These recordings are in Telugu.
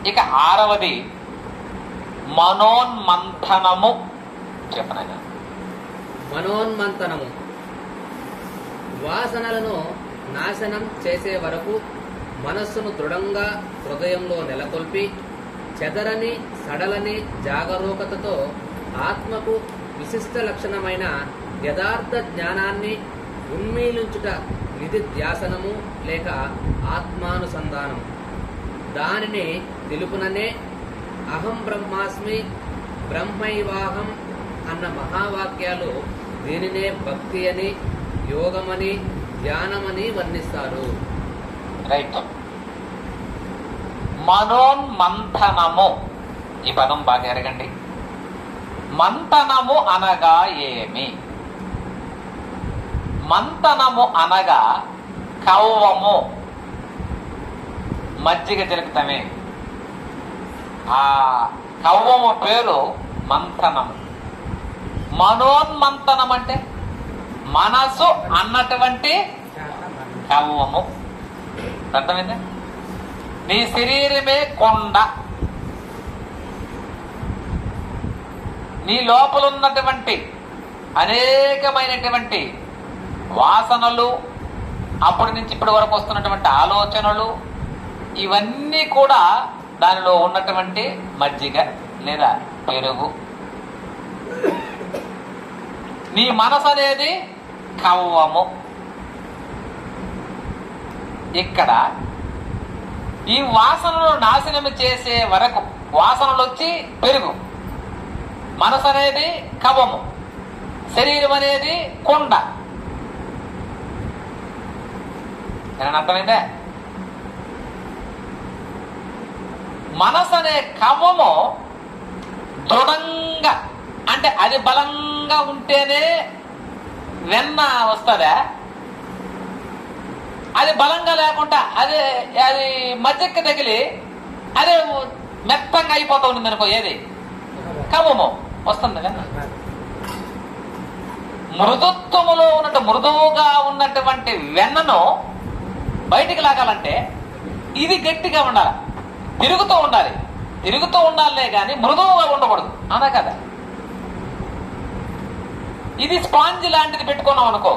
ఇక ఆరవది మనోన్మంథనము చెప్పనైనా మనోన్మంతనము వాసనలను నాశనం చేసే వరకు మనస్సును దృఢంగా హృదయంలో నెలకొల్పి చెదరని సడలని జాగరూకతతో ఆత్మకు విశిష్ట లక్షణమైన యథార్థ జ్ఞానాన్ని ఉన్మీలించుట నిధిధ్యాసనము లేక ఆత్మానుసంధానము దానిని తెలుపుననే అహం బ్రహ్మాస్మి బ్రహ్మైవాహం అన్న మహావాక్యాలు దీనినే భక్తి అని యోగమని ధ్యానమని వర్ణిస్తారు రైట్ మనోన్మంథనము ఈ పదం బాగా ఎరగండి మంతనము అనగా ఏమి మంతనము అనగా కవ్వము మజ్జిగ చిలుకుతమే ఆ కవ్వము పేరు మంథనము మనోన్మంతనం అంటే మనసు అన్నటువంటి కవ్వము అర్థమైందా నీ శరీరమే కొండ నీ లోపల ఉన్నటువంటి అనేకమైనటువంటి వాసనలు అప్పటి నుంచి ఇప్పటి వరకు వస్తున్నటువంటి ఆలోచనలు ఇవన్నీ కూడా దానిలో ఉన్నటువంటి మజ్జిగ లేదా పెరుగు నీ మనసు అనేది కవ్వము ఇక్కడ ఈ వాసనలు నాశనం చేసే వరకు వాసనలు వచ్చి పెరుగు మనసు అనేది కవము శరీరం అనేది కొండ ఏమైనా అర్థమైందా మనసు అనే కవము దృఢంగా అంటే అది బలంగా ఉంటేనే వెన్న వస్తుందా అది బలంగా లేకుండా అదే అది మధ్యకి తగిలి అదే మెత్తంగా అయిపోతా ఉంది అనుకో ఏది కవము వస్తుంది కదా మృదుత్వములో ఉన్నట్టు మృదువుగా ఉన్నటువంటి వెన్నను బయటికి లాగాలంటే ఇది గట్టిగా ఉండాలి తిరుగుతూ ఉండాలి తిరుగుతూ ఉండాలే కానీ మృదువుగా ఉండకూడదు అనా కదా ఇది స్పాంజ్ లాంటిది పెట్టుకున్నాం అనుకో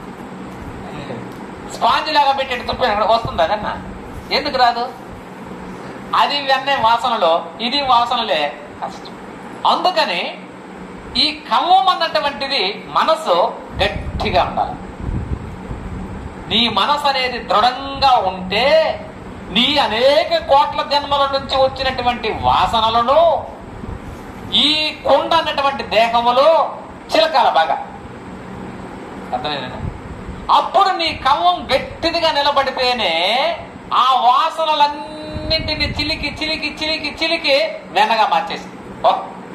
స్పాంజ్ లాగా పెట్టి తుప్పి వస్తుంది అదన్నా ఎందుకు రాదు అది వెన్నే వాసనలో ఇది వాసనలే కష్టం అందుకని ఈ కవ్వం అన్నటువంటిది మనసు గట్టిగా ఉండాలి నీ మనసు అనేది దృఢంగా ఉంటే నీ అనేక కోట్ల జన్మల నుంచి వచ్చినటువంటి వాసనలను ఈ కుండ అన్నటువంటి దేహములో చిలకాల బాగా అర్థమైందండి అప్పుడు నీ కవ్వం గట్టిదిగా నిలబడితేనే ఆ వాసనలన్నింటినీ చిలికి చిలికి చిలికి చిలికి వెన్నగా మార్చేసి ఓ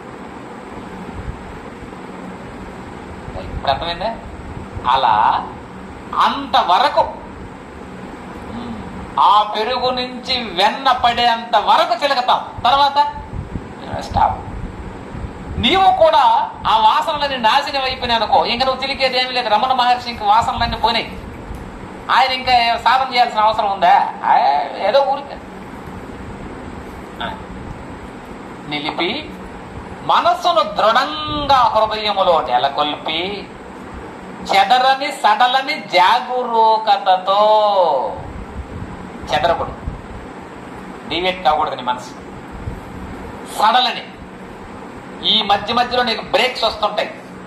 ఇప్పుడు అర్థమైందా అలా అంతవరకు ఉమ్, ఆ పెరుగు నుంచి వెన్న పడేంత వరకు చిలకతాం తర్వాత స్టాప్ నీవు కూడా ఆ వాసనలన్నీ నాశనం అయిపోయినాయి అనుకో ఇంకా నువ్వు చిలికేది ఏమీ లేదు రమణ మహర్షి ఇంక వాసనలన్నీ పోయినాయి ఆయన ఇంకా సాధన చేయాల్సిన అవసరం ఉందా ఆ, ఏదో ఊరికే ఆ. నిలిపి మనస్సును దృఢంగా హృదయములో నెలకొల్పి చెదరని సడలని జాగరూకతతో చెదరకూడదు డివేట్ కాకూడదు నీ మనసు సడలని ఈ మధ్య మధ్యలో నీకు బ్రేక్స్ వస్తుంటాయి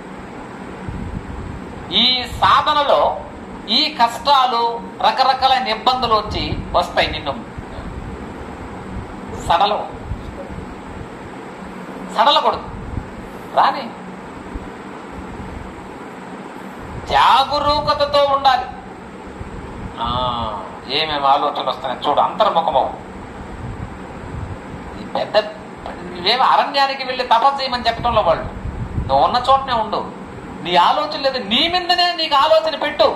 ఈ సాధనలో ఈ కష్టాలు రకరకాలైన ఇబ్బందులు వచ్చి వస్తాయి నిన్ను సడలు సడలకూడదు రాని జాగరూకతతో ఉండాలి ఆ, ఏమేమి ఆలోచనలు వస్తున్నాయి చూడు అంతర్ముఖమవు ఈ పెద్ద ఇవేమి అరణ్యానికి వెళ్ళి తపస్సు చేయమని చెప్పడంలో వాళ్ళు నువ్వు ఉన్న చోటనే ఉండు నీ ఆలోచన లేదు నీ మీదనే నీకు ఆలోచన పెట్టు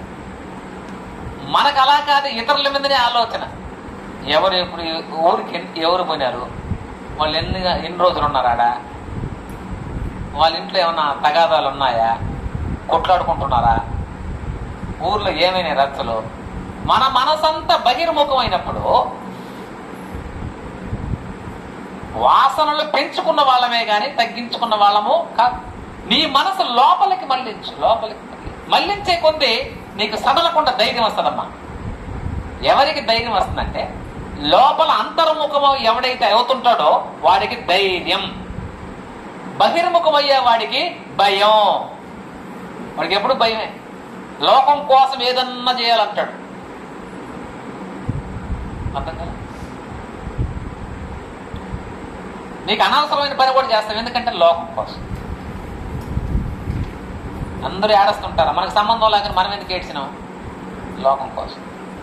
మనకు అలా కాదు ఇతరుల మీదనే ఆలోచన ఎవరు ఇప్పుడు ఊరికి ఎన్- ఎవరు పోయినారు వాళ్ళు ఎన్ని ఎన్ని రోజులు ఉన్నారాడా వాళ్ళ ఇంట్లో ఏమన్నా తగాదాలు ఉన్నాయా కొట్లాడుకుంటున్నారా ఊర్లో ఏమైనా రచ్చలు మన మనసంతా బహిర్ముఖమైనప్పుడు వాసనలు పెంచుకున్న వాళ్ళమే గాని తగ్గించుకున్న వాళ్ళము కాదు నీ మనసు లోపలికి మళ్ళించు లోపలికి మళ్ళించు. మళ్ళించే కొద్దీ నీకు సడలకుండా ధైర్యం వస్తుందమ్మా ఎవరికి ధైర్యం వస్తుందంటే లోపల అంతర్ముఖము ఎవడైతే అవుతుంటాడో వాడికి ధైర్యం బహిర్ముఖమయ్యే వాడికి భయం వాడికి ఎప్పుడు భయమే లోకం కోసం ఏదన్నా చేయాలంటాడు అర్థం కదా నీకు అనవసరమైన పని కూడా చేస్తాం ఎందుకంటే లోకం కోసం అందరూ ఏడుస్తుంటారు మనకు సంబంధం లేకుండా మనం ఎందుకు ఏడ్చినాం లోకం కోసం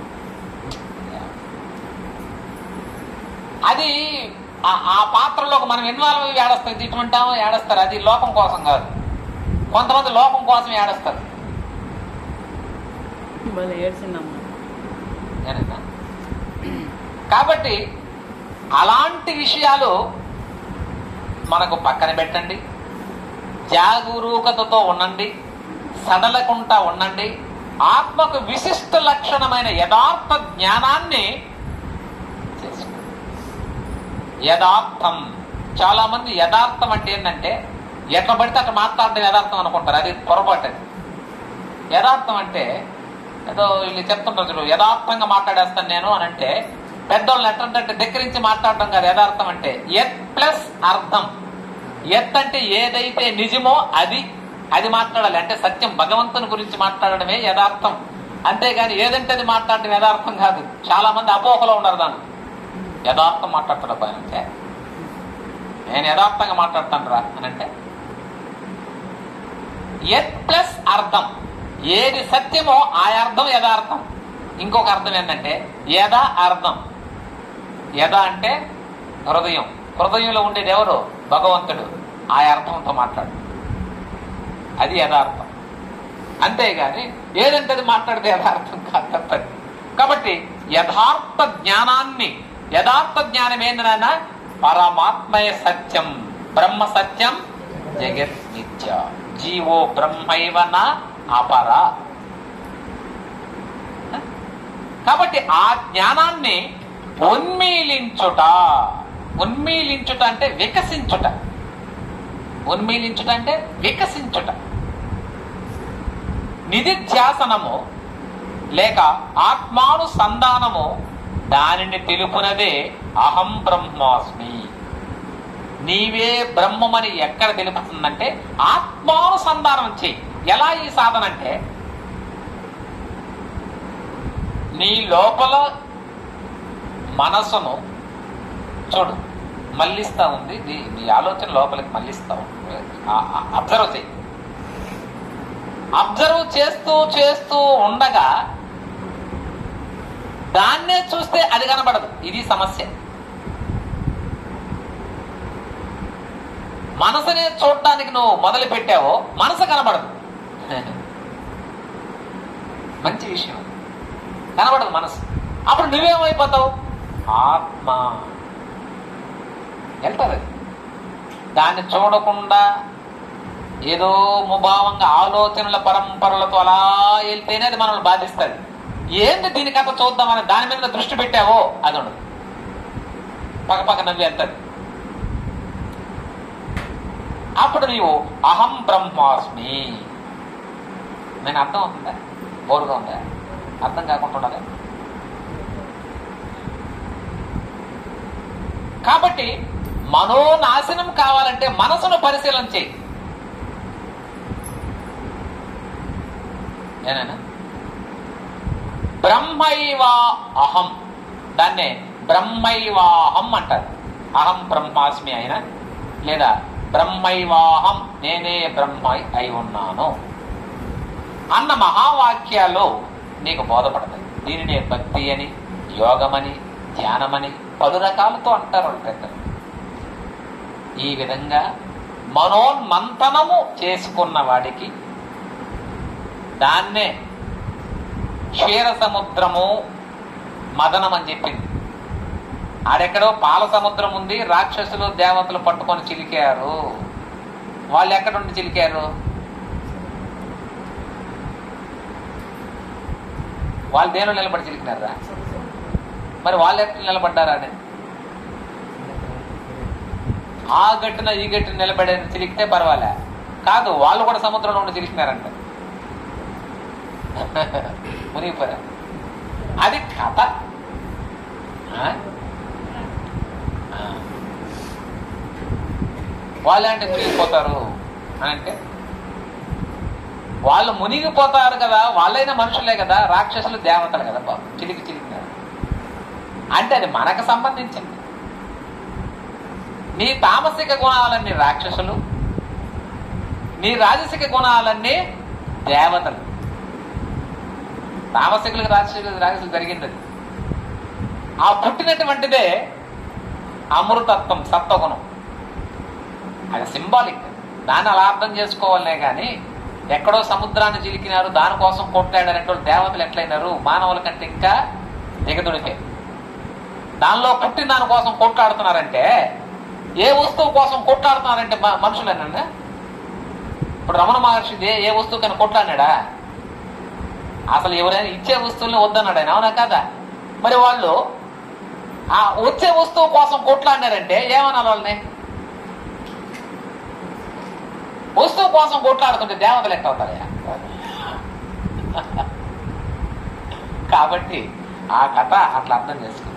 అది ఆ- ఆ పాత్రలోకి మనం ఇన్వాల్వ్ అయ్యి ఏడుస్తాం తిట్టుకుంటాము ఏడుస్తారు అది లోకం కోసం కాదు కొంతమంది లోకం కోసం ఏడుస్తారు భలే ఏడ్చిందమ్మా నేనన్నా. కాబట్టి అలాంటి విషయాలు మనకు పక్కన పెట్టండి జాగరూకతతో ఉండండి సడలకుండా ఉండండి ఆత్మకు విశిష్ట లక్షణమైన యథార్థ జ్ఞానాన్ని చేసుకోండి యథార్థం చాలా మంది యథార్థం అంటే ఏంటంటే ఎట్లా పడితే అట్లా మాట్లాడడం యథార్థం అనుకుంటారు అది పొరపాటు అది యథార్థం అంటే ఏదో వీళ్ళు చెప్తుంటారు చూడు యథార్థంగా మాట్లాడేస్తాను నేను అని అంటే పెద్దోళ్ళని ఎట్లంటే దగ్గరించి మాట్లాడడం కాదు యథార్థం అంటే ఎత్ ప్లస్ అర్థం ఎత్ అంటే ఏదైతే నిజమో అది అది మాట్లాడాలి అంటే సత్యం భగవంతుని గురించి మాట్లాడడమే యథార్థం అంతేగాని ఏదంటే అది మాట్లాడడం యథార్థం కాదు చాలా మంది అపోహలో ఉన్నారు దాన్ని యథార్థం మాట్లాడతాడు పైన అంటే నేను యథార్థంగా మాట్లాడతాను రా అని అంటే ఎత్ ప్లస్ అర్థం ఏది సత్యమో ఆ అర్థం యథార్థం ఇంకొక అర్థం ఏంటంటే యథ అర్థం యథ అంటే హృదయం హృదయంలో ఉండేది ఎవరు భగవంతుడు ఆ అర్థంతో మాట్లాడు అది యథార్థం అంతేగాని ఏదంటే అది మాట్లాడితే యథార్థం కాదు తప్పది కాబట్టి యథార్థ జ్ఞానాన్ని యథార్థ జ్ఞానం ఏంటన్నా పరమాత్మయ సత్యం బ్రహ్మ సత్యం జగత్ నిత్య జీవో బ్రహ్మైవ నా అపర కాబట్టి ఆ జ్ఞానాన్ని ఉన్మీలించుట ఉన్మీలించుట అంటే వికసించుట ఉన్మీలించుట అంటే వికసించుట నిధిధ్యాసనము లేక ఆత్మానుసంధానము దానిని తెలుపునదే అహం బ్రహ్మాస్మి నీవే బ్రహ్మమని ఎక్కడ తెలుపుతుందంటే ఆత్మానుసంధానం చెయ్యి ఎలా ఈ సాధన అంటే నీ లోపల మనసును చూడు మళ్ళిస్తా ఉంది నీ నీ ఆలోచన లోపలికి మళ్ళిస్తా ఉంది అబ్జర్వ్ చెయ్యి అబ్జర్వ్ చేస్తూ చేస్తూ ఉండగా దాన్నే చూస్తే అది కనబడదు ఇది సమస్య మనసునే చూడటానికి నువ్వు మొదలు పెట్టావో మనసు కనబడదు మంచి విషయం కనబడదు మనసు అప్పుడు నువ్వేమైపోతావు ఆత్మ వెళ్తారు అది దాన్ని చూడకుండా ఏదో ముభావంగా ఆలోచనల పరంపరలతో అలా వెళ్తేనే అది మనల్ని బాధిస్తుంది ఏంది దీనికంత చూద్దామని దాని మీద దృష్టి పెట్టావో అది ఉండదు పక్క పక్క నవ్వి వెళ్తుంది అప్పుడు నీవు అహం బ్రహ్మాస్మి నేను అర్థం అవుతుందా బోరుగా ఉందా అర్థం కాకుండా ఉండదా కాబట్టి మనోనాశనం కావాలంటే మనసును పరిశీలన చేయి ఏనైనా బ్రహ్మైవా అహం దాన్నే బ్రహ్మైవాహం అంటారు అహం బ్రహ్మాస్మి అయినా లేదా బ్రహ్మైవాహం నేనే బ్రహ్మ అయి ఉన్నాను అన్న మహావాక్యాలు నీకు బోధపడతాయి దీనినే భక్తి అని యోగమని ధ్యానమని పలు రకాలతో అంటారు వాళ్ళు పెద్దలు ఈ విధంగా మనోన్మంతనము చేసుకున్న వాడికి దాన్నే క్షీర సముద్రము మదనం అని చెప్పింది ఆడెక్కడో పాల సముద్రం ఉంది రాక్షసులు దేవతలు పట్టుకొని చిలికారు వాళ్ళు ఎక్కడుండి చిలికారు వాళ్ళు దేనిలో నిలబడి చిలికినారా మరి వాళ్ళు ఎక్కడ నిలబడ్డారా అని ఆ గట్టున ఈ గట్టున నిలబడే చిలికితే పర్వాలే కాదు వాళ్ళు కూడా సముద్రంలో ఉండి చిలికినారంట మునిగిపోయారు అది కథ ఆ? ఆ. వాళ్ళంటే మునిగిపోతారు అని అంటే వాళ్ళు మునిగిపోతారు కదా వాళ్ళైనా మనుషులే కదా రాక్షసులు దేవతలు కదా బాబు చిలికి చిలికినారు అంటే అది మనకు సంబంధించింది నీ తామసిక గుణాలన్నీ రాక్షసులు నీ రాజసిక గుణాలన్నీ దేవతలు తామసికులకు రాజసికులకు రాజసులు జరిగింది అది ఆ పుట్టినటువంటిదే అమృతత్వం సత్వగుణం అది సింబాలిక్ దాన్ని అలా అర్థం చేసుకోవాలనే కానీ ఎక్కడో సముద్రాన్ని చిలికినారు దానికోసం కొట్లాడారంటే దేవతలు ఎట్లయినారు మానవుల కంటే ఇంకా దిగదుడికే దానిలో పుట్టిన దానికోసం కొట్లాడుతున్నారంటే ఏ వస్తువు కోసం కొట్లాడుతున్నారంటే మ- మనుషులేనండి ఇప్పుడు రమణ మహర్షి ఏ ఏ వస్తువు కన్నా కొట్లాడినాడా అసలు ఎవరైనా ఇచ్చే వస్తువుల్ని వద్దన్నాడు ఆయన అవునా కదా మరి వాళ్ళు ఆ వచ్చే వస్తువు కోసం కొట్లాడినారంటే ఏమనాలి వాళ్ళని వస్తువు కోసం కొట్లాడుతుంటే దేవతలు ఎట్ట అవుతారయ్యా కాబట్టి ఆ కథ అట్లా అర్థం చేసుకో